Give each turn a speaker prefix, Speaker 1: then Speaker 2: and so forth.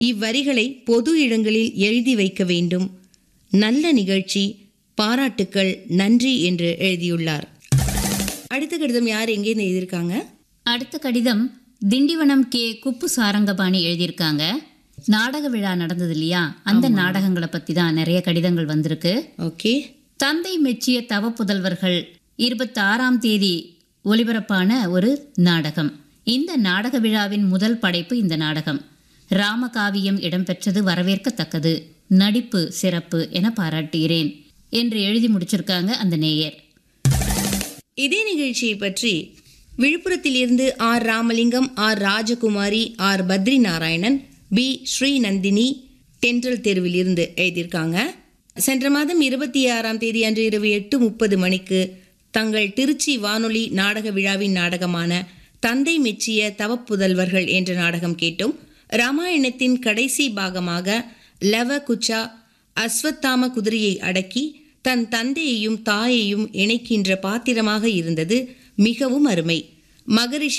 Speaker 1: இவ்வரிகளை பொது இடங்களில் எழுதி வைக்க வேண்டும் நல்ல நிகழ்ச்சி பாராட்டுக்கள் நன்றி என்று எழுதியுள்ளார் அடுத்த கடிதம் யார் எங்கேருந்து எழுதியிருக்காங்க
Speaker 2: அடுத்த கடிதம் திண்டிவனம் கே குப்பு சாரங்கபாணி எழுதியிருக்காங்க நாடக விழா நடந்தது இல்லையா அந்த நாடகங்களை பத்தி தான் நிறைய கடிதங்கள் வந்திருக்கு
Speaker 1: ஓகே
Speaker 2: தந்தை மெச்சிய தவ புதல்வர்கள் இருபத்தி ஆறாம் தேதி ஒலிபரப்பான ஒரு நாடகம் இந்த நாடக விழாவின் முதல் படைப்பு இந்த நாடகம் ராமகாவியம் இடம்பெற்றது வரவேற்கத்தக்கது நடிப்பு சிறப்பு என பாராட்டுகிறேன் என்று எழுதி முடிச்சிருக்காங்க அந்த நேயர்
Speaker 1: இதே நிகழ்ச்சியை பற்றி விழுப்புரத்திலிருந்து ஆர் ராமலிங்கம் ஆர் ராஜகுமாரி ஆர் பத்ரி நாராயணன் பி ஸ்ரீநந்தினி தென்றல் தெருவில் இருந்து எழுதியிருக்காங்க சென்ற மாதம் இருபத்தி ஆறாம் தேதி அன்று இரவு எட்டு முப்பது மணிக்கு தங்கள் திருச்சி வானொலி நாடக விழாவின் நாடகமான தந்தை மெச்சிய தவப்புதல்வர்கள் என்ற நாடகம் கேட்டோம் ராமாயணத்தின் கடைசி பாகமாக லவ குச்சா அஸ்வத்தாம குதிரையை அடக்கி தன் தந்தையையும் தாயையும் இணைக்கின்ற பாத்திரமாக இருந்தது மிகவும் அருமை மகரிஷி